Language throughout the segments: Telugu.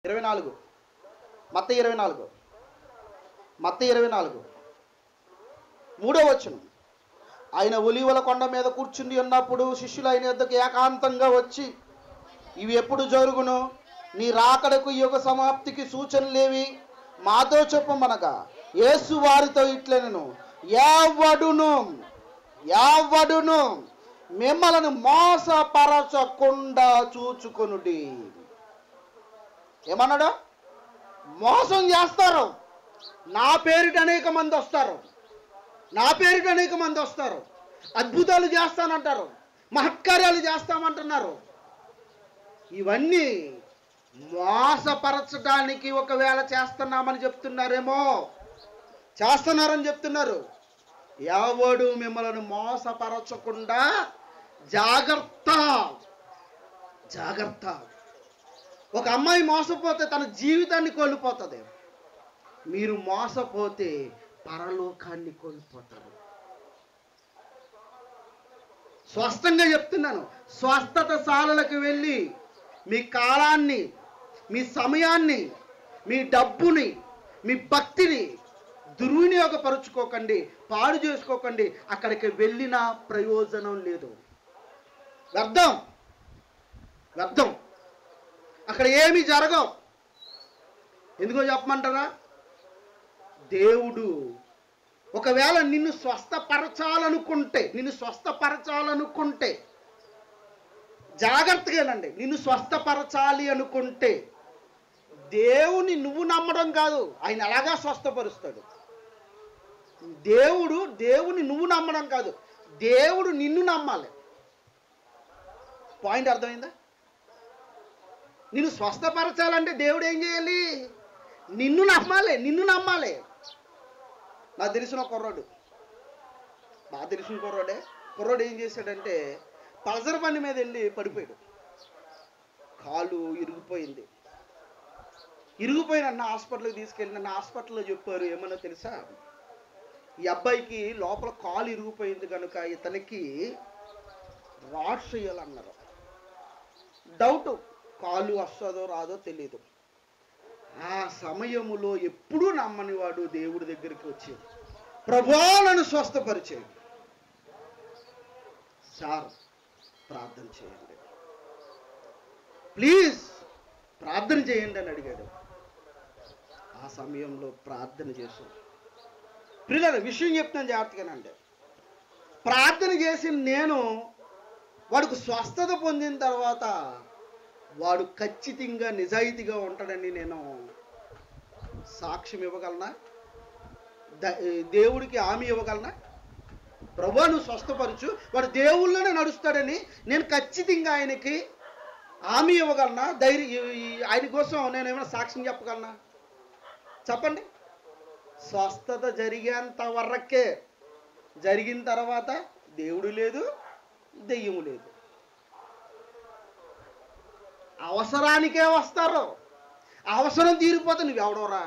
ఇరవై నాలుగు మత్త ఇరవై నాలుగు మత్త ఇరవై నాలుగు మూడో వచనం ఆయన ఒలివల కొండ మీద కూర్చుని ఉన్నప్పుడు శిష్యులు ఆయన యొద్దకు ఏకాంతంగా వచ్చి ఇవి ఎప్పుడు జరుగును నీ రాకడకు యుగ సమాప్తికి సూచనలేవి మాతో చెప్పమనగా యేసు వారితో ఇట్లనను ఎవడును ఎవడును మిమ్మలను మోసపరచకుండా చూచుకొనుడి ఏమన్నాడు మోసం చేస్తారు నా పేరిట అనేక మంది వస్తారు నా పేరిట అనేక మంది వస్తారు అద్భుతాలు చేస్తానంటారు మహత్కార్యాలు చేస్తామంటున్నారు ఇవన్నీ మోసపరచడానికి ఒకవేళ చేస్తున్నామని చెప్తున్నారేమో చేస్తున్నారని చెప్తున్నారు ఎవడు మిమ్మల్ని మోసపరచకుండా జాగ్రత్త జాగ్రత్త ఒక అమ్మాయి మోసపోతే తన జీవితాన్ని కోల్పోతుంది మీరు మోసపోతే పరలోకాన్ని కోల్పోతారు స్పష్టంగా చెప్తున్నాను స్వస్థత శాలలకు వెళ్ళి మీ కాలాన్ని మీ సమయాన్ని మీ డబ్బుని మీ భక్తిని దుర్వినియోగపరుచుకోకండి పాడు చేసుకోకండి అక్కడికి వెళ్ళిన ప్రయోజనం లేదు వ్యర్థం వ్యర్థం అక్కడ ఏమీ జరగవు ఎందుకో చెప్పమంటారా దేవుడు ఒకవేళ నిన్ను స్వస్థపరచాలనుకుంటే నిన్ను స్వస్థపరచాలనుకుంటే జాగ్రత్తగానండి నిన్ను స్వస్థపరచాలి అనుకుంటే దేవుని నువ్వు నమ్మడం కాదు ఆయన అలాగా స్వస్థపరుస్తాడు దేవుడు దేవుని నువ్వు నమ్మడం కాదు దేవుడు నిన్ను నమ్మాలి పాయింట్ అర్థమైందా నిన్ను స్వస్థపరచాలంటే దేవుడు ఏం చేయాలి నిన్ను నమ్మాలి నిన్ను నమ్మాలి నాకు తెలిసిన ఒక కుర్రాడు బాగా తెలిసిన కుర్రాడే కుర్రాడు ఏం చేశాడంటే పల్సర్ బండి మీద వెళ్ళి పడిపోయాడు కాలు ఇరిగిపోయింది ఇరిగిపోయిన అన్న హాస్పిటల్కి తీసుకెళ్ళి నన్ను హాస్పిటల్లో చెప్పారు ఏమన్నా తెలుసా ఈ అబ్బాయికి లోపల కాలు ఇరిగిపోయింది కనుక ఇతనికి రాడ్స్ వేయాలన్నారు డౌట్ కాలు వస్తుందో రాదో తెలియదు ఆ సమయములో ఎప్పుడూ నమ్మని వాడు దేవుడి దగ్గరికి వచ్చి ప్రభాలను స్వస్థపరిచేది సార్ ప్రార్థన చేయండి ప్లీజ్ ప్రార్థన చేయండి అని అడిగాడు ఆ సమయంలో ప్రార్థన చేశాం పిల్లల విషయం చెప్తాను జాగ్రత్తగానండి ప్రార్థన చేసి నేను వాడికి స్వస్థత పొందిన తర్వాత వాడు ఖచ్చితంగా నిజాయితీగా ఉంటాడని నేను సాక్ష్యం ఇవ్వగలనా ద- దేవుడికి హామీ ఇవ్వగలనా ప్రభా నువ్వు స్వస్థపరచు వాడు దేవుళ్ళలోనే నడుస్తాడని నేను ఖచ్చితంగా ఆయనకి హామీ ఇవ్వగలనా ధైర్యం ఈ- ఆయన కోసం నేను ఏమైనా సాక్ష్యం చెప్పగలనా చెప్పండి స్వస్థత జరిగేంత వరకే జరిగిన తర్వాత దేవుడు లేదు దెయ్యము లేదు అవసరానికే వస్తారు అవసరం తీరిపోతే నువ్వెవడోరా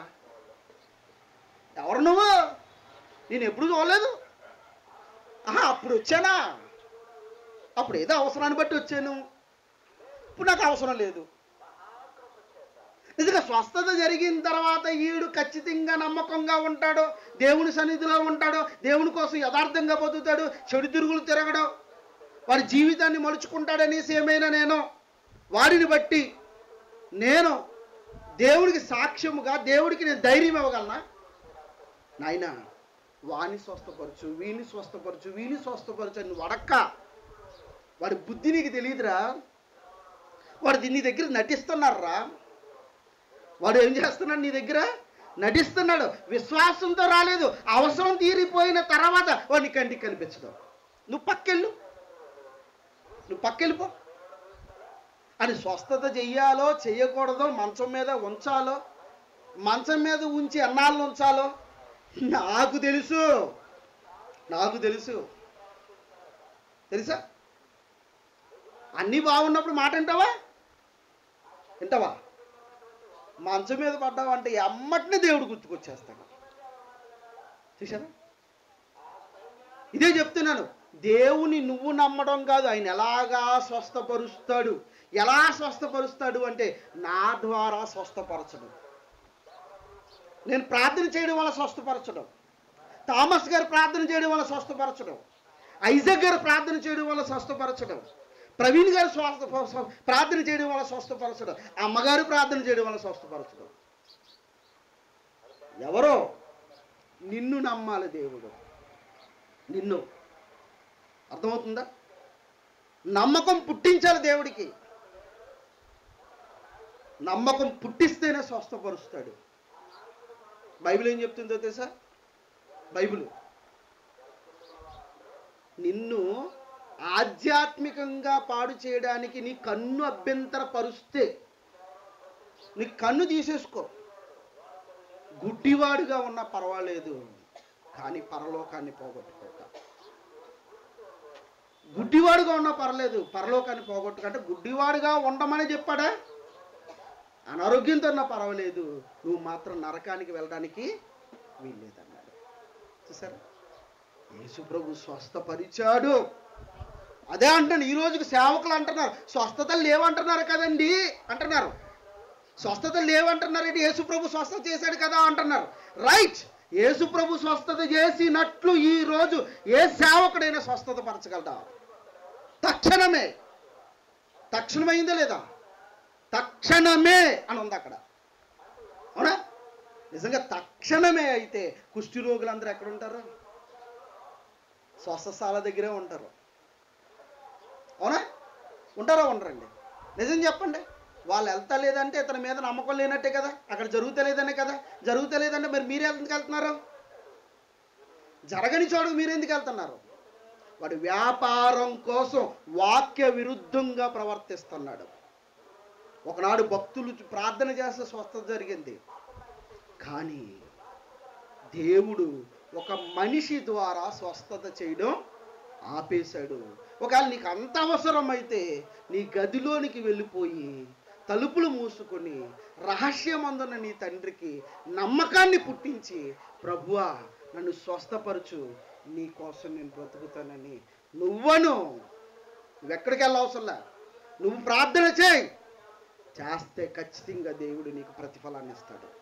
ఎవరు నువ్వు నేను ఎప్పుడు చూడలేదు ఆహా అప్పుడు వచ్చానా అప్పుడు ఏదో అవసరాన్ని బట్టి వచ్చాను ఇప్పుడు నాకు అవసరం లేదు నిజంగా స్వస్థత జరిగిన తర్వాత ఈడు ఖచ్చితంగా నమ్మకంగా ఉంటాడు దేవుని సన్నిధిలో ఉంటాడు దేవుని కోసం యథార్థంగా బతుకుతాడు చెడు తిరుగులు తిరగడం వాడి జీవితాన్ని మలుచుకుంటాడనేసి ఏమైనా నేను వాడిని బట్టి నేను దేవుడికి సాక్ష్యముగా దేవుడికి నేను ధైర్యం ఇవ్వగలనా నాయనా వాణ్ణి స్వస్థపరచు వీని స్వస్థపరచు వీని స్వస్థపరచు అని వడక్క వాడి బుద్ధి నీకు తెలియదురా వాడు నీ దగ్గర నటిస్తున్నారా వాడు ఏం చేస్తున్నాడు నీ దగ్గర నటిస్తున్నాడు విశ్వాసంతో రాలేదు అవసరం తీరిపోయిన తర్వాత వాడిని కంటికి కనిపించడం నువ్వు పక్కెళ్ళు నువ్వు పక్కెళ్ళిపో అని స్వస్థత చెయ్యాలో చెయ్యకూడదో మంచం మీద ఉంచాలో మంచం మీద ఉంచి ఎన్నాళ్ళు ఉంచాలో నాకు తెలుసు నాకు తెలుసు తెలుసా అన్నీ బాగున్నప్పుడు మాట వింటావా వింటావా మంచం మీద పడ్డావంటే ఎమ్మటినే దేవుడు గుర్తుకొచ్చేస్తాడు చూసారా ఇదే చెప్తున్నాను దేవుని నువ్వు నమ్మడం కాదు ఆయన ఎలాగా స్వస్థపరుస్తాడు ఎలా స్వస్థపరుస్తాడు అంటే నా ద్వారా స్వస్థపరచడం నేను ప్రార్థన చేయడం వల్ల స్వస్థపరచడం థామస్ గారు ప్రార్థన చేయడం వల్ల స్వస్థపరచడం ఐజక్ గారు ప్రార్థన చేయడం వల్ల స్వస్థపరచడం ప్రవీణ్ గారు స్వస్థ స్వ- ప్రార్థన చేయడం వల్ల స్వస్థపరచడం అమ్మగారు ప్రార్థన చేయడం వల్ల స్వస్థపరచడం ఎవరో నిన్ను నమ్మాలి దేవుడు నిన్ను అర్థమవుతుందా నమ్మకం పుట్టించాలి దేవుడికి నమ్మకం పుట్టిస్తేనే స్వస్థపరుస్తాడు బైబిల్ ఏం చెప్తుందో తెలుసా బైబిల్ నిన్ను ఆధ్యాత్మికంగా పాడు చేయడానికి నీ కన్ను అభ్యంతర పరుస్తే నీ కన్ను తీసేసుకో గుడ్డివాడుగా ఉన్నా పర్వాలేదు కానీ పరలోకాన్ని పోగొట్టుకోక గుడ్డివాడుగా ఉన్నా పర్లేదు పరలోకాన్ని పోగొట్టుక అంటే గుడ్డివాడుగా ఉండమని చెప్పాడా అనారోగ్యంతో ఉన్నా పర్వాలేదు నువ్వు మాత్రం నరకానికి వెళ్ళడానికి వీల్లేదన్నాడు చూసారా యేసు ప్రభు స్వస్థపరిచాడు అదే అంటాను ఈ రోజుకి సేవకులు అంటున్నారు స్వస్థతలు లేవంటున్నారు కదండి అంటున్నారు స్వస్థత లేవంటున్నారు ఏంటి యేసు ప్రభు స్వస్థత చేశాడు కదా అంటున్నారు రైట్ యేసు ప్రభు స్వస్థత చేసినట్లు ఈ రోజు ఏ సేవకుడైనా స్వస్థత పరచగలడా తక్షణమే తక్షణమైందా లేదా తక్షణమే అని ఉంది అక్కడ అవునా నిజంగా తక్షణమే అయితే కుష్టి రోగులందరూ ఎక్కడ ఉంటారు స్వస్థశాల దగ్గరే ఉంటారు అవునా ఉంటారా ఉండరండి నిజం చెప్పండి వాళ్ళు వెళ్తా లేదంటే ఇతని మీద నమ్మకం లేనట్టే కదా అక్కడ జరుగుతలేదనే కదా జరుగుతలేదంటే మరి మీరు ఎందుకు వెళ్తున్నారు జరగని చోటుకు మీరు ఎందుకు వెళ్తున్నారు వాడు వ్యాపారం కోసం వాక్య విరుద్ధంగా ప్రవర్తిస్తున్నాడు ఒకనాడు భక్తులు ప్రార్థన చేస్తే స్వస్థత జరిగింది కానీ దేవుడు ఒక మనిషి ద్వారా స్వస్థత చేయడం ఆపేశాడు ఒకవేళ నీకు అంత అవసరమైతే నీ గదిలోనికి వెళ్ళిపోయి తలుపులు మూసుకొని రహస్యమందున నీ తండ్రికి నమ్మకాన్ని పుట్టించి ప్రభువా నన్ను స్వస్థపరచు నీ కోసం నేను బ్రతుకుతానని నువ్వను నువ్వెక్కడికి వెళ్ళవసరంలా నువ్వు ప్రార్థన చేయి చేస్తే ఖచ్చితంగా దేవుడు నీకు ప్రతిఫలాన్ని ఇస్తాడు